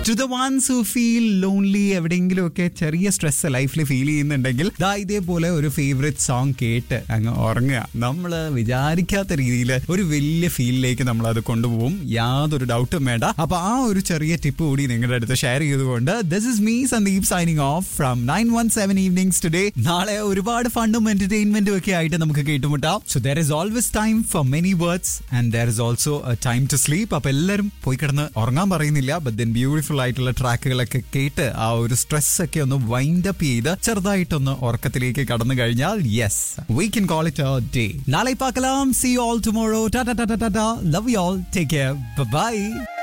to the ones who feel lonely എവിടെയെങ്കിലും ഒക്കെ ചെറിയ സ്ട്രെസ് ലൈഫിൽ ഫീൽ ചെയ്യുന്നുണ്ടെങ്കിൽ ദാ ഇതേപോലെ ഒരു ഫേവറേറ്റ് സോങ് കേട്ട് അങ്ങ് ഉറങ്ങുക നമ്മൾ വിചാരിക്കാത്ത രീതിയിൽ ഒരു വലിയ ഫീലിലേക്ക് നമ്മൾ അത് കൊണ്ടുപോകും യാതൊരു ഡൗട്ടും വേണ്ട അപ്പൊ ആ ഒരു ചെറിയ ടിപ്പ് കൂടി നിങ്ങളുടെ അടുത്ത് ഷെയർ ചെയ്തുകൊണ്ട് this is me Sandeep signing off from nine one seven evenings today നാളെ ഒരുപാട് ഫണ്ടും എന്റർടൈൻമെന്റും ഒക്കെ ആയിട്ട് നമുക്ക് കേട്ടുമുട്ടാം so there is always time for many words and there is also time to sleep അപ്പൊ എല്ലാവരും പോയി കിടന്ന് ഉറങ്ങാൻ പറയുന്നില്ല ബട്ട് ദെൻ ബ്യൂട്ടിഫുൾ ആയിട്ടുള്ള ട്രാക്കുകളൊക്കെ കേട്ട് ആ ഒരു സ്ട്രെസ് ഒക്കെ ഒന്ന് വൈൻഡ് അപ്പ് ചെയ്ത് ചെറുതായിട്ടൊന്ന് ഉറക്കത്തിലേക്ക് കടന്നു കഴിഞ്ഞാൽ yes we can call it a day നാളെ പാക്കലാം see all tomorrow ta ta ta ta love you all take care by